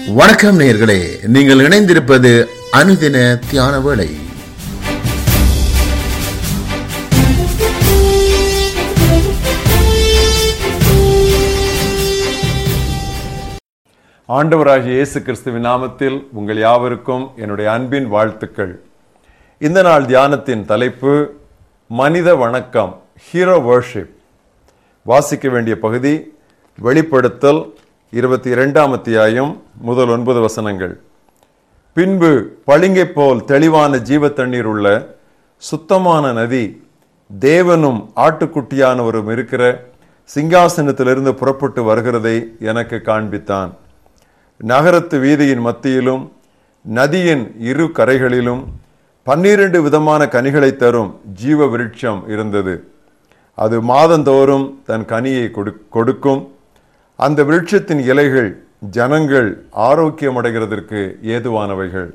வணக்கம் நேயர்களே நீங்கள் இணைந்திருப்பது அனுதின தியான வேளை ஆண்டவராகிய இயேசு கிறிஸ்துவின் நாமத்தில் உங்கள் யாவருக்கும் என்னுடைய அன்பின் வாழ்த்துக்கள் இந்த நாள் தியானத்தின் தலைப்பு மனித வணக்கம் ஹீரோ வர்ஷிப் வாசிக்க வேண்டிய பகுதி வெளிப்படுத்தல் இருபத்தி இரண்டாம் அத்தியாயம் முதல் ஒன்பது வசனங்கள் பின்பு பளிங்கை போல் தெளிவான ஜீவ தண்ணீர் உள்ள சுத்தமான நதி தேவனும் ஆட்டுக்குட்டியானவரும் இருக்கிற சிங்காசனத்திலிருந்து புறப்பட்டு வருகிறதை எனக்கு காண்பித்தான் நகரத்து வீதியின் மத்தியிலும் நதியின் இரு கரைகளிலும் பன்னிரண்டு விதமான கனிகளை தரும் ஜீவ விருட்சம் இருந்தது அது மாதந்தோறும் தன் கனியை கொடு- கொடுக்கும் அந்த விருட்சத்தின் இலைகள் ஜனங்கள் ஆரோக்கியமடைகிறதற்கு ஏதுவானவைகள்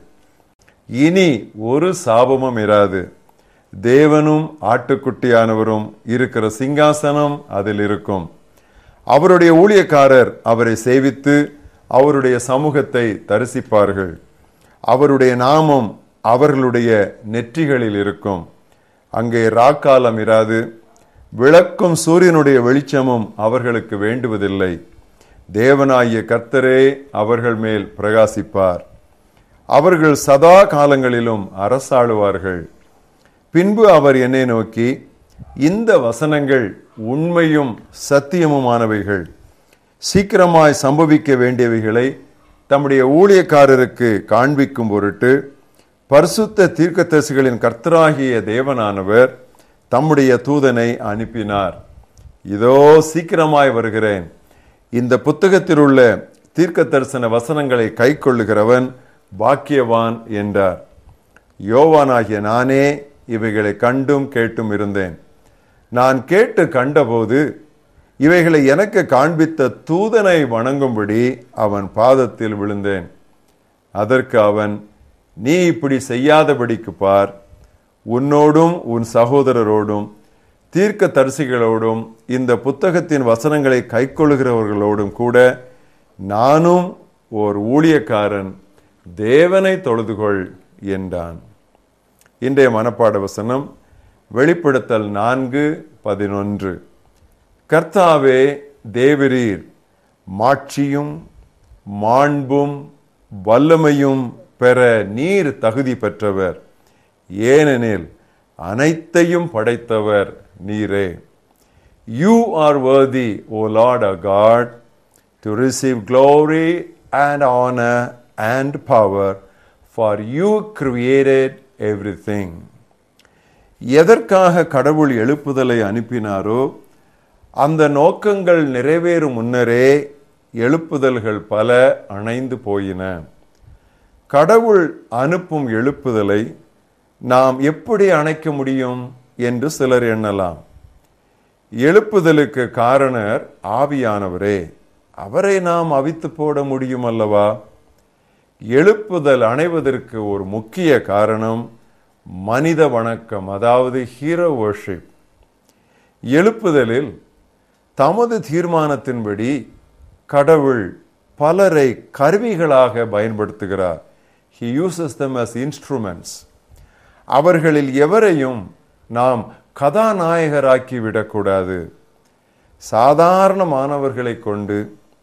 இனி ஒரு சாபமும் இராது தேவனும் ஆட்டுக்குட்டியானவரும் இருக்கிற சிங்காசனம் அதில் இருக்கும் அவருடைய ஊழியக்காரர் அவரை சேவித்து அவருடைய சமூகத்தை தரிசிப்பார்கள் அவருடைய நாமம் அவர்களுடைய நெற்றிகளில் இருக்கும் அங்கே ராக்காலம் இராது விளக்கும் சூரியனுடைய வெளிச்சமும் அவர்களுக்கு வேண்டுவதில்லை தேவனாகிய கர்த்தரே அவர்கள் மேல் பிரகாசிப்பார் அவர்கள் சதா காலங்களிலும் அரசாளுவார்கள் பின்பு அவர் என்னை நோக்கி இந்த வசனங்கள் உண்மையும் சத்தியமுமானவைகள் சீக்கிரமாய் சம்பவிக்க வேண்டியவைகளை தம்முடைய ஊழியக்காரருக்கு காண்பிக்கும் பொருட்டு பரிசுத்த தீர்க்கதரிசிகளின் கர்த்தராகிய தேவனானவர் தம்முடைய தூதனை அனுப்பினார் இதோ சீக்கிரமாய் வருகிறேன் இந்த புத்தகத்தில் உள்ள தீர்க்க தரிசன வசனங்களை கைக்கொள்ளுகிறவன் பாக்கியவான் என்றார் யோவானாகிய நானே இவைகளை கண்டும் கேட்டும் இருந்தேன் நான் கேட்டு கண்டபோது இவைகளை எனக்கு காண்பித்த தூதனை வணங்கும்படி அவன் பாதத்தில் விழுந்தேன் அதற்கு அவன் நீ இப்படி செய்யாதபடிக்கு பார் உன்னோடும் உன் சகோதரரோடும் தீர்க்க தரிசிகளோடும் இந்த புத்தகத்தின் வசனங்களை கைக்கொள்கிறவர்களோடும் கூட நானும் ஓர் ஊழியக்காரன் தேவனை தொழுதுகொள் என்றான் இன்றைய மனப்பாட வசனம் வெளிப்படுத்தல் நான்கு பதினொன்று கர்த்தாவே தேவரீர் மாட்சியும் மாண்பும் வல்லமையும் பெற நீர் தகுதி பெற்றவர் ஏனெனில் அனைத்தையும் படைத்தவர் நீரே you are worthy O Lord our God to receive glory and honor and power for you created everything எதற்காக கடவுள் எழுப்புதலை அனுப்பினாரோ அந்த நோக்கங்கள் நிறைவேறும் முன்னரே எழுப்புதல்கள் பல அணைந்து போயின கடவுள் அனுப்பும் எழுப்புதலை நாம் எப்படி அணைக்க முடியும் என்று சிலர் எண்ணலாம் எழுப்புதலுக்கு காரணர் ஆவியானவரே அவரை நாம் அவித்து போட முடியும் அல்லவா எழுப்புதல் அணைவதற்கு ஒரு முக்கிய காரணம் மனித வணக்கம் அதாவது ஹீரோ worship எழுப்புதலில் தமது தீர்மானத்தின்படி கடவுள் பலரை கருவிகளாக பயன்படுத்துகிறார் he uses them as instruments அவர்களில் எவரையும் நாம் கதாநாயகராக்கி விடக்கூடாது சாதாரணமானவர்களை கொண்டு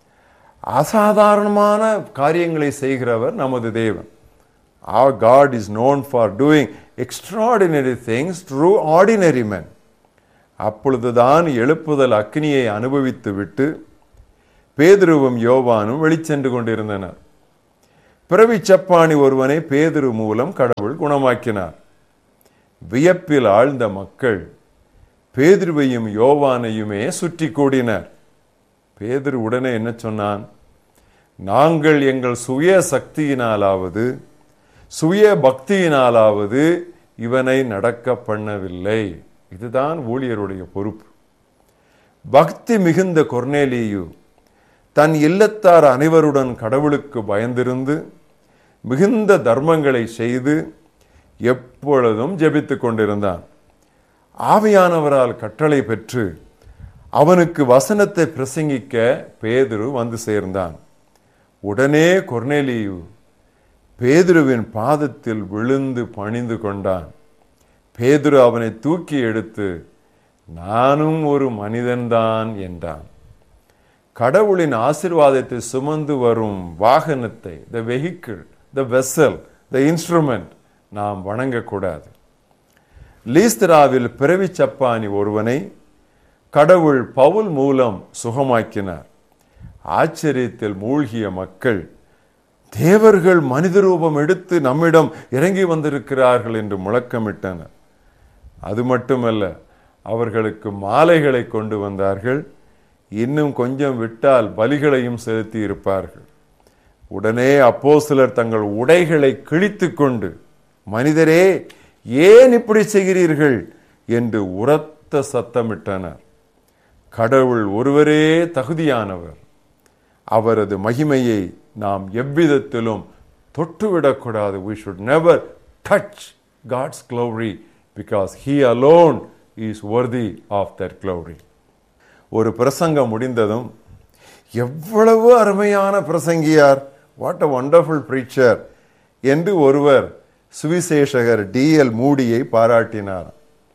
அசாதாரணமான காரியங்களை செய்கிறவர் நமது தேவன் our God is known for doing extraordinary things through ordinary men அப்பொழுதுதான் எழுப்புதல் அக்னியை அனுபவித்து விட்டு பேதுருவும் யோவானும் வெளிச்சென்று கொண்டிருந்தனர் பிறவி சப்பானி ஒருவனை பேதுரு மூலம் கடவுள் குணமாக்கினார் வியப்பில் ஆழ்ந்த மக்கள் பேதுருவையும் யோவானையுமே சுற்றி கூடினர் பேதுரு உடனே என்ன சொன்னான் நாங்கள் எங்கள் சுய சக்தியினாலாவது சுய பக்தியினாலாவது இவனை நடக்க பண்ணவில்லை இதுதான் ஊழியருடைய பொறுப்பு பக்தி மிகுந்த கொர்னேலியு தன் இல்லத்தார் அனைவருடன் கடவுளுக்கு பயந்திருந்து மிகுந்த தர்மங்களை செய்து எப்பொழுதும் ஜெபித்துக் கொண்டிருந்தான் ஆவியானவரால் கட்டளை பெற்று அவனுக்கு வசனத்தை பிரசங்கிக்க பேதுரு வந்து சேர்ந்தான் உடனே கொர்நேலியு பேதுருவின் பாதத்தில் விழுந்து பணிந்து கொண்டான் பேதுரு அவனை தூக்கி எடுத்து நானும் ஒரு மனிதன்தான் என்றான் கடவுளின் ஆசிர்வாதத்தை சுமந்து வரும் வாகனத்தை the vehicle the vessel the instrument நாம் வணங்கக்கூடாது லீஸ்தராவில் பிறவி சப்பானி ஒருவனை கடவுள் பவுல் மூலம் சுகமாக்கினார் ஆச்சரியத்தில் மூழ்கிய மக்கள் தேவர்கள் மனித ரூபம் எடுத்து நம்மிடம் இறங்கி வந்திருக்கிறார்கள் என்று முழக்கமிட்டனர் அது மட்டுமல்ல அவர்களுக்கு மாலைகளை கொண்டு வந்தார்கள் இன்னும் கொஞ்சம் விட்டால் பலிகளையும் செலுத்தி இருப்பார்கள் உடனே அப்போ சிலர் தங்கள் உடைகளை கிழித்து கொண்டு மனிதரே ஏன் இப்படி செய்கிறீர்கள் என்று உரத்த சத்தமிட்டனர் கடவுள் ஒருவரே தகுதியானவர் அவரது மகிமையை நாம் எவ்விதத்திலும் தொட்டுவிடக்கூடாது we should never touch God's glory because he alone is worthy of that glory ஒரு பிரசங்கம் முடிந்ததும் எவ்வளவு அருமையான பிரசங்கியார் வாட் அ வண்டர்ஃபுல் பிரீச்சர் என்று ஒருவர் சுவிசேஷகர் டி எல் மூடியை பாராட்டினார்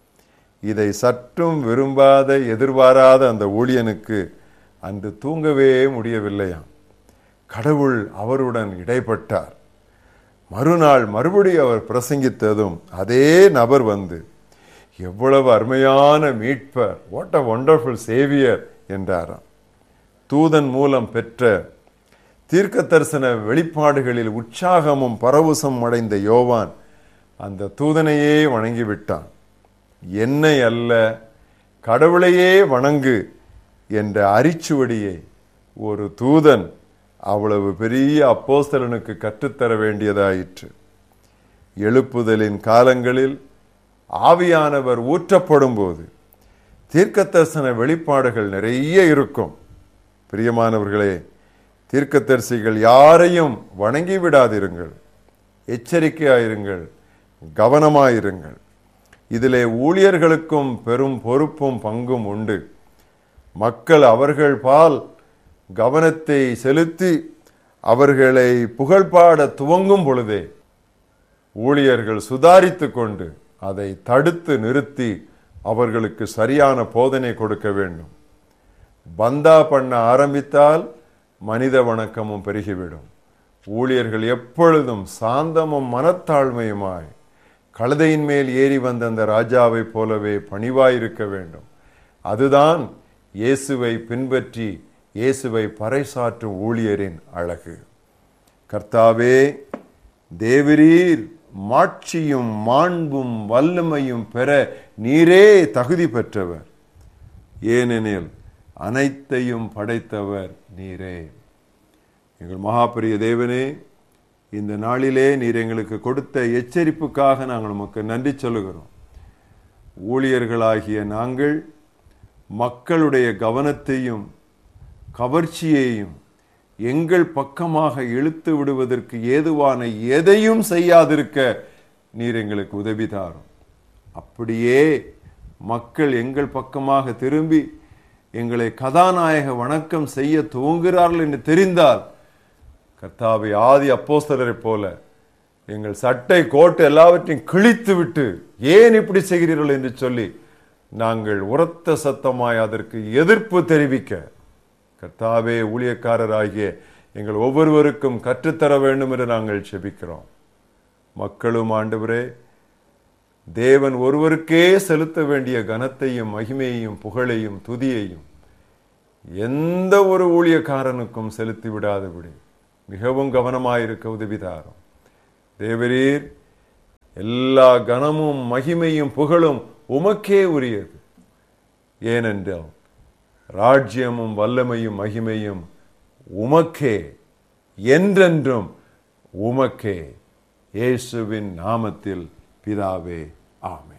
இதை சற்றும் விரும்பாத எதிர்பாராத அந்த ஊழியனுக்கு அன்று தூங்கவே முடியவில்லையாம் கடவுள் அவருடன் இடைப்பட்டார் மறுநாள் மறுபடி அவர் பிரசங்கித்ததும் அதே நபர் வந்து எவ்வளவு அருமையான மீட்பர் வாட் அ ஒண்டர்ஃபுல் சேவியர் என்றாராம் தூதன் மூலம் பெற்ற தீர்க்க தரிசன வெளிப்பாடுகளில் உற்சாகமும் பரவசம் அடைந்த யோவான் அந்த தூதனையே வணங்கிவிட்டான் என்னை அல்ல கடவுளையே வணங்கு என்ற அரிச்சுவடியை ஒரு தூதன் அவ்வளவு பெரிய அப்போஸ்தலனுக்கு கற்றுத்தர வேண்டியதாயிற்று எழுப்புதலின் காலங்களில் ஆவியானவர் ஊற்றப்படும் போது தீர்க்கதரிசன வெளிப்பாடுகள் நிறைய இருக்கும் பிரியமானவர்களே தீர்க்கதரிசிகள் யாரையும் வணங்கி விடாதிருங்கள் எச்சரிக்கையாயிருங்கள் கவனமாயிருங்கள் இதிலே ஊழியர்களுக்கும் பெரும் பொறுப்பும் பங்கும் உண்டு மக்கள் அவர்கள் பால் கவனத்தை செலுத்தி அவர்களை புகழ்பாட துவங்கும் பொழுதே ஊழியர்கள் சுதாரித்து கொண்டு அதை தடுத்து நிறுத்தி அவர்களுக்கு சரியான போதனை கொடுக்க வேண்டும் பந்தா பண்ண ஆரம்பித்தால் மனித வணக்கமும் பெருகிவிடும் ஊழியர்கள் எப்பொழுதும் சாந்தமும் மனத்தாழ்மையுமாய் கழுதையின் மேல் ஏறி வந்த அந்த ராஜாவைப் போலவே பணிவாயிருக்க வேண்டும் அதுதான் இயேசுவை பின்பற்றி இயேசுவை பறைசாற்றும் ஊழியரின் அழகு கர்த்தாவே தேவரீர் மாட்சியும் மாண்பும் வல்லமையும் பெற நீரே தகுதி பெற்றவர் ஏனெனில் அனைத்தையும் படைத்தவர் நீரே எங்கள் மகாபெரிய தேவனே இந்த நாளிலே நீர் எங்களுக்கு கொடுத்த எச்சரிப்புக்காக நாங்கள் உமக்கு நன்றி சொல்லுகிறோம் ஊழியர்களாகிய நாங்கள் மக்களுடைய கவனத்தையும் கவர்ச்சியையும் எங்கள் பக்கமாக இழுத்து விடுவதற்கு ஏதுவான எதையும் செய்யாதிருக்க நீர் எங்களுக்கு உதவி தாரும் அப்படியே மக்கள் எங்கள் பக்கமாக திரும்பி எங்களை கதாநாயக வணக்கம் செய்ய துவங்குகிறார்கள் என்று தெரிந்தால் கர்த்தாவை ஆதி அப்போஸ்தலரை போல எங்கள் சட்டை கோட்டு எல்லாவற்றையும் கிழித்து விட்டு ஏன் இப்படி செய்கிறீர்கள் என்று சொல்லி நாங்கள் உரத்த சத்தமாய் அதற்கு எதிர்ப்பு தெரிவிக்க கர்த்தாவே ஊழியக்காரராகிய எங்கள் ஒவ்வொருவருக்கும் கற்றுத்தர வேண்டும் என்று நாங்கள் செபிக்கிறோம் மக்களும் ஆண்டவரே தேவன் ஒருவருக்கே செலுத்த வேண்டிய கனத்தையும் மகிமையையும் புகழையும் துதியையும் எந்த ஒரு ஊழியக்காரனுக்கும் செலுத்தி விடாதபடி மிகவும் கவனமாயிருக்க உதவிதாரும் தேவரீர் எல்லா கனமும் மகிமையும் புகழும் உமக்கே உரியது ஏனென்றால் ராஜ்யமும் வல்லமையும் மகிமையும் உமக்கே என்றென்றும் உமக்கே இயேசுவின் நாமத்தில் பிதாவே ஆமென்